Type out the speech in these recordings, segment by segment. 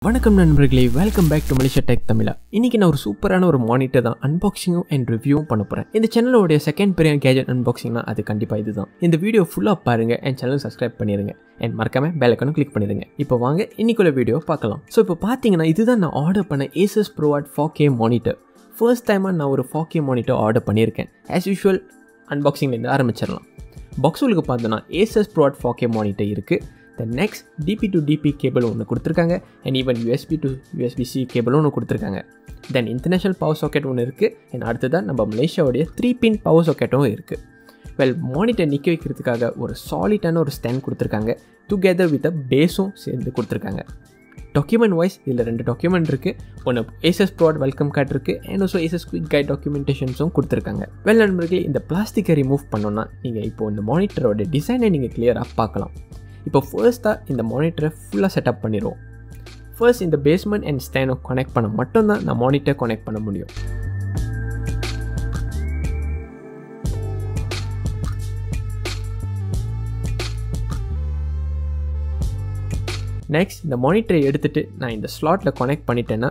வணக்கம் நண்பர்களே welcome back to Malaysia tech தமிழா இன்னைக்கு நான் ஒரு சூப்பரான ஒரு மானிட்டர் தான் அன்பாக்சிங்கும் அண்ட் ரிவ்யூவும் பண்ண போகிறேன் இந்த சேனலோடைய செகண்ட் பெரிய கேஜெட் அன்பாக்சிங்னா அது கண்டிப்பாக இதுதான் இந்த வீடியோ ஃபுல்லாக பாருங்க என் சேனல் சப்ஸ்கிரைப் பண்ணிடுங்க அண்ட் மறக்காம பெல் கிளிக் பண்ணிடுங்க இப்போ வாங்க இன்னைக்குள்ள வீடியோ பார்க்கலாம் ஸோ இப்போ பார்த்தீங்கன்னா இதுதான் நான் ஆர்டர் பண்ண Asus ProArt four K monitor first டைமாக நான் ஒரு ஃபோர் கே மானிட்டர் ஆர்டர் பண்ணியிருக்கேன் ஆஸ் யூஷுவல் அன்பாக்சிங்லேருந்து ஆரம்பிச்சிடலாம் பாக்ஸ் உங்களுக்கு பார்த்தோன்னா Asus ProArt four K monitor இருக்குது then next DP to DP cable ஒன்று கொடுத்துருக்காங்க and even USB to USB C கேபிளும் ஒன்று கொடுத்துருக்காங்க தென் இன்டர்நேஷனல் பவர் சாக்கெட் ஒன்று இருக்குது அண்ட் அடுத்ததான் நம்ம மலேசியாவுடைய த்ரீ பின் பவர் சாக்கெட்டும் இருக்குது வெல் மானிட்டர் நிற்க வைக்கிறதுக்காக ஒரு சாலிட்டான ஒரு ஸ்டாண்ட் கொடுத்துருக்காங்க டுகெதர் வித் அ பேஸும் சேர்ந்து கொடுத்துருக்காங்க டாக்குமெண்ட் வைஸ் இதில் ரெண்டு டாக்குமெண்ட் இருக்குது ஒன்று ஏசஸ் ப்ராட் வெல்கம் கார்டு இருக்குது and also Asus quick guide டாக்குமெண்டேஷன்ஸும் கொடுத்துருக்காங்க வெல் நண்பர்களே இந்த பிளாஸ்டிக்கை ரிமூவ் பண்ணோன்னா நீங்கள் இப்போ இந்த மானிட்டரோட டிசைனை நீங்கள் கிளியராக பார்க்கலாம் இப்போ ஃபர்ஸ்ட்டாக இந்த மானிட்டரை ஃபுல்லாக செட்டப் பண்ணிடுவோம் ஃபர்ஸ்ட் இந்த பேஸ்மெண்ட் அண்ட் ஸ்டேனை கனெக்ட் பண்ண மட்டும்தான் நான் மானிட்டர் கனெக்ட் பண்ண முடியும் நெக்ஸ்ட் இந்த மானிட்டரை எடுத்துகிட்டு நான் இந்த ஸ்லாட்டில் கனெக்ட் பண்ணிட்டேன்னா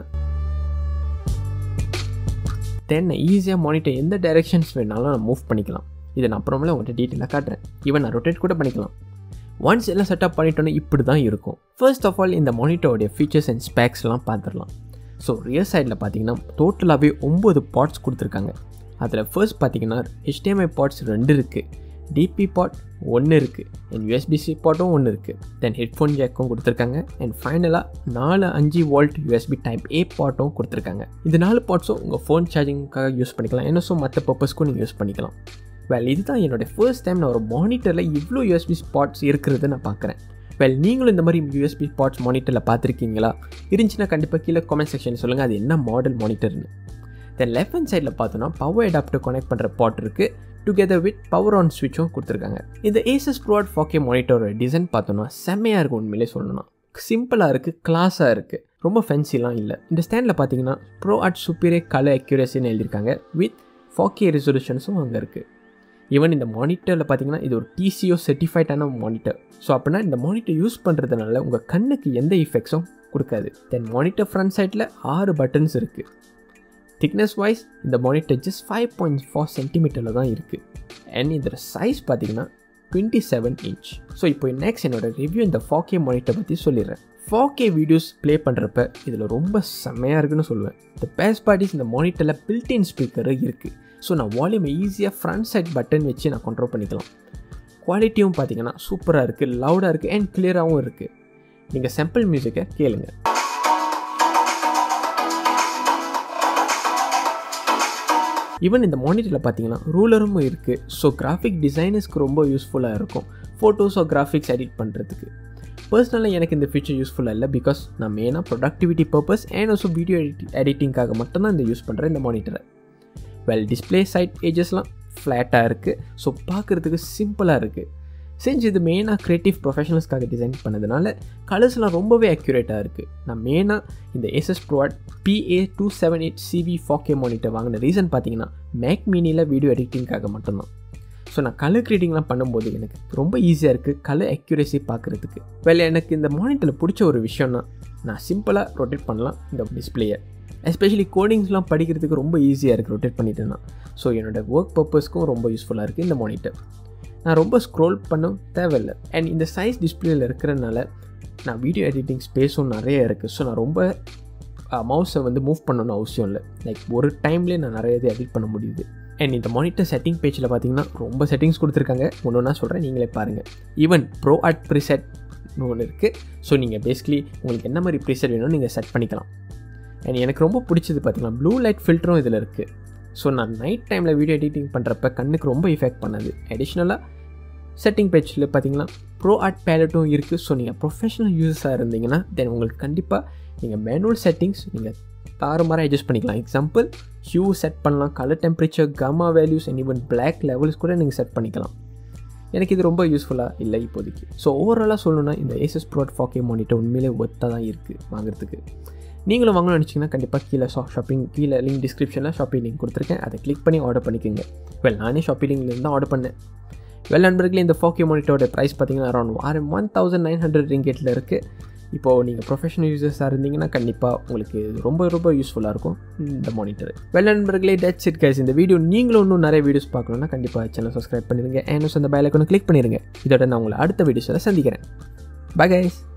தென் ஈஸியாக மானிட்டர் எந்த டைரெக்ஷன்ஸ் வேணாலும் நான் மூவ் பண்ணிக்கலாம் இதை நான் அப்புறமேல உங்கள்கிட்ட டீட்டெயிலாக காட்டுறேன் ஈவன் நான் ரொட்டேட் கூட பண்ணிக்கலாம் ஒன்ஸ் எல்லாம் செட்டப் பண்ணிட்டோன்னா இப்படி தான் இருக்கும் ஃபர்ஸ்ட் ஆஃப் ஆல் இந்த மானிட்டரோடைய ஃபீச்சர்ஸ் அண்ட் ஸ்பேக்ஸ்லாம் பார்த்துடலாம் ஸோ ரியர் சைடில் பார்த்தீங்கன்னா டோட்டலாகவே ஒம்பது பாட்ஸ் கொடுத்துருக்காங்க அதில் ஃபர்ஸ்ட் பார்த்தீங்கன்னா ஹெச்டிஎம்ஐ பாட்ஸ் ரெண்டு இருக்குது டிபி பாட் ஒன்று இருக்குது அண்ட் யூஎஸ்பிசி பாட்டும் ஒன்று இருக்குது தென் ஹெட்ஃபோன் ஜேக்கும் கொடுத்துருக்காங்க அண்ட் ஃபைனலாக நாலு அஞ்சு வோல்ட் யூஎஸ்பி டைப் ஏ பாட்டும் கொடுத்துருக்காங்க இந்த நாலு பாட்ஸும் உங்கள் ஃபோன் சார்ஜிங்காக யூஸ் பண்ணிக்கலாம் என்ன மற்ற பர்பஸ்க்கும் நீங்கள் யூஸ் பண்ணிக்கலாம் வெல் இதுதான் என்னோடய ஃபர்ஸ்ட் டைம் நான் ஒரு மானிட்டரில் இவ்வளோ யூஎஸ்பி ஸ்பாட்ஸ் இருக்கிறது நான் பார்க்குறேன் வெல் நீங்களும் இந்த மாதிரி யூஎஸ்பி ஸ்பாட்ஸ் மானிட்டரில் பார்த்துருக்கீங்களா இருந்துச்சுன்னா கண்டிப்பாக கீழே கமெண்ட் செக்ஷன் சொல்லுங்கள் அது என்ன மாடல் மானிட்டர்னு தென் லெஃப்ட் ஹேண்ட் சைடில் பார்த்தோன்னா பவர் அடாப்டர் கனெக்ட் பண்ணுற பாட் இருக்குது டுகெதர் வித் பவர் ஆன் ஸ்விட்சும் கொடுத்துருக்காங்க இந்த ஏசஸ் ப்ரோட் ஃபோக்கே மானிட்டரோட டிசைன் பார்த்தோன்னா செம்மையாக இருக்கும் உண்மையிலே சொல்லணும் சிம்பிளாக இருக்குது கிளாஸாக இருக்குது ரொம்ப ஃபென்சிலாம் இல்லை இந்த ஸ்டாண்டில் பார்த்தீங்கன்னா ப்ரோ ஆர்ட் சூப்பீரியர் கலர் அக்யூரேசின்னு எழுதியிருக்காங்க வித் ஃபோக்கே ரெசல்யூஷன்ஸும் அங்கே இருக்குது ஈவன் இந்த மானிட்டரில் பார்த்தீங்கன்னா இது ஒரு டிசிஓ சர்டிஃபைடான மானிட்டர் ஸோ அப்படின்னா இந்த மானிட்டர் யூஸ் பண்ணுறதுனால உங்கள் கண்ணுக்கு எந்த இஃபெக்ட்ஸும் கொடுக்காது தென் மானிட்டர் ஃப்ரண்ட் சைடில் ஆறு பட்டன்ஸ் இருக்குது திக்னஸ் வைஸ் இந்த monitor just five point four சென்டிமீட்டரில் தான் இருக்குது அண்ட் இதோட சைஸ் பார்த்தீங்கன்னா டுவெண்ட்டி செவன் இன்ச் ஸோ இப்போ நெக்ஸ்ட் என்னோட ரிவ்யூ இந்த ஃபோர் கே மானிட்டர் பற்றி சொல்லிடுறேன் ஃபோர் கே வீடியோஸ் ப்ளே பண்ணுறப்ப இதில் ரொம்ப செம்மையாக இருக்குன்னு சொல்லுவேன் இந்த பேஸ் பார்ட்டிஸ் இந்த மானிட்டரில் பில்டின் ஸ்பீக்கர் இருக்குது ஸோ நான் வால்யூமை ஈஸியாக ஃப்ரண்ட் சைட் பட்டன் வச்சு நான் கண்ட்ரோல் பண்ணிக்கலாம் குவாலிட்டியும் பார்த்தீங்கன்னா சூப்பராக இருக்குது லவுடாக இருக்குது அண்ட் கிளியராகவும் இருக்குது நீங்கள் சாம்பிள் மியூசிக்கை கேளுங்க ஈவன் இந்த மானிட்டரில் பார்த்தீங்கன்னா ரூலரும் இருக்குது ஸோ கிராஃபிக் டிசைனர்ஸ்க்கு ரொம்ப யூஸ்ஃபுல்லாக இருக்கும் ஃபோட்டோஸ் ஆர் கிராஃபிக்ஸ் எடிட் பண்ணுறதுக்கு பர்சனலாக எனக்கு இந்த ஃபீச்சர் யூஸ்ஃபுல்லாக இல்லை பிகாஸ் நான் மெயினாக productivity purpose and also video edit எடிட்டிங்காக மட்டும்தான் இந்த யூஸ் பண்ணுறேன் இந்த மானிட்டரை வெல் டிஸ்பிளே சைட் ஏஜஸ்லாம் ஃப்ளாட்டாக இருக்குது ஸோ பார்க்குறதுக்கு சிம்பிளாக இருக்குது செஞ்சு இது மெயினாக க்ரியேட்டிவ் ப்ரொஃபஷனல்ஸ்க்காக டிசைன் பண்ணதுனால கலர்ஸ்லாம் ரொம்பவே அக்யூரேட்டாக இருக்குது நான் மெயினாக இந்த Asus ProArt PA two seven eight CV four K monitor வாங்கின ரீசன் பார்த்தீங்கன்னா மேக் மினியில் வீடியோ எடிட்டிங்காக மட்டும்தான் ஸோ நான் கலர் கிரியேட்டிங்லாம் பண்ணும்போது எனக்கு ரொம்ப ஈஸியாக இருக்குது கலர் அக்யூரேசி பார்க்குறதுக்கு வேலை எனக்கு இந்த மானிட்டரில் பிடிச்ச ஒரு விஷயம்னா நான் சிம்பிளாக ரொட்டேட் பண்ணலாம் இந்த டிஸ்பிளேயை எஸ்பெஷலி கோடிங்ஸ்லாம் படிக்கிறதுக்கு ரொம்ப ஈஸியாக இருக்குது ரொட்டேட் பண்ணிட்டேன்னா ஸோ என்னோடய ஒர்க் பர்பஸ்க்கும் ரொம்ப யூஸ்ஃபுல்லாக இருக்குது இந்த மானிட்டர் நான் ரொம்ப ஸ்க்ரோல் பண்ண தேவையில்லை அண்ட் இந்த சைஸ் டிஸ்பிளேயில் இருக்கிறனால நான் வீடியோ எடிட்டிங் ஸ்பேஸும் நிறைய இருக்குது ஸோ நான் ரொம்ப மவுஸை வந்து மூவ் பண்ணணும்னு அவசியம் இல்லை லைக் ஒரு டைம்லேயே நான் நிறைய இது எடிட் பண்ண முடியுது அண்ட் இந்த மானிட்டர் செட்டிங் பேஜில் பார்த்தீங்கன்னா ரொம்ப செட்டிங்ஸ் கொடுத்துருக்காங்க ஒன்று ஒன்றா சொல்கிறேன் நீங்களே பாருங்கள் ஈவன் ப்ரோ ஆர்ட் ப்ரிசெட் ஒன்று இருக்குது ஸோ நீங்கள் பேசிக்கலி உங்களுக்கு என்ன மாதிரி ப்ரீசெட் வேணும்னு நீங்கள் செட் பண்ணிக்கலாம் அண்ட் எனக்கு ரொம்ப பிடிச்சது பார்த்தீங்கன்னா ப்ளூ லைட் ஃபில்டரும் இதில் இருக்குது ஸோ நான் நைட் டைமில் வீடியோ எடிட்டிங் பண்ணுறப்ப கண்ணுக்கு ரொம்ப இஃபெக்ட் பண்ணது அடிஷ்னலாக செட்டிங் பேஜில் பார்த்தீங்கன்னா ப்ரோ ஆர்ட் பேலட்டும் இருக்குது ஸோ நீங்கள் ப்ரொஃபஷனல் யூஸாக இருந்தீங்கன்னா தென் உங்களுக்கு கண்டிப்பாக நீங்கள் மேனுவல் செட்டிங்ஸ் நீங்கள் தாறுமாறாக அட்ஜஸ்ட் பண்ணிக்கலாம் எக்ஸாம்பிள் ஹியூ செட் பண்ணலாம் colour temperature gamma values and even black levels கூட நீங்கள் செட் பண்ணிக்கலாம் எனக்கு இது ரொம்ப யூஸ்ஃபுல்லாக இல்லை இப்போதைக்கு ஸோ ஓவராலாக சொல்லணுன்னா இந்த ஏசஸ் ப்ரோட் ஃபாக்கே மானிட்டர் உண்மையிலே ஒத்தாக தான் இருக்குது வாங்குறதுக்கு நீங்களும் வாங்கணும்னு நினச்சிங்கன்னா கண்டிப்பாக கீழே ஷா ஷாப்பிங் கீழே லிங்க் டிஸ்கிரிப்ஷனில் ஷாப்பிங் லிங்க் கொடுத்துருக்கேன் அதை கிளிக் பண்ணி ஆர்டர் பண்ணிக்கோங்க வெல் நானே ஷாப்பிங் லிங்க்லேருந்து ஆர்டர் பண்ணேன் வெல் நண்பர்களே இந்த ஃபோக்கே மானிட்டரோட ப்ரைஸ் பார்த்தீங்கன்னா அரௌண்ட் ஆறு ஒன் தௌசண்ட் நைன் ஹண்ட்ரட் ரிங்கெட்டில் இருக்குது இப்போது நீங்கள் ப்ரொஃபஷனல் யூசர்ஸாக இருந்தீங்கன்னா கண்டிப்பாக உங்களுக்கு ரொம்ப ரொம்ப யூஸ்ஃபுல்லாக இருக்கும் இந்த மானிட்டர் வெல் நண்பர்களே டச் இட் கைஸ் இந்த வீடியோ நீங்களும் இன்னும் நிறைய வீடியோஸ் பார்க்கணுன்னா கண்டிப்பாக சேனல் சப்ஸ்கிரைப் பண்ணிடுங்க ஏனோஸ் அந்த பெல் ஐக்கனை கிளிக் பண்ணிடுங்க இதோட நான் உங்களை அடுத்த வீடியோஸில் சந்திக்கிறேன் பை கைஸ்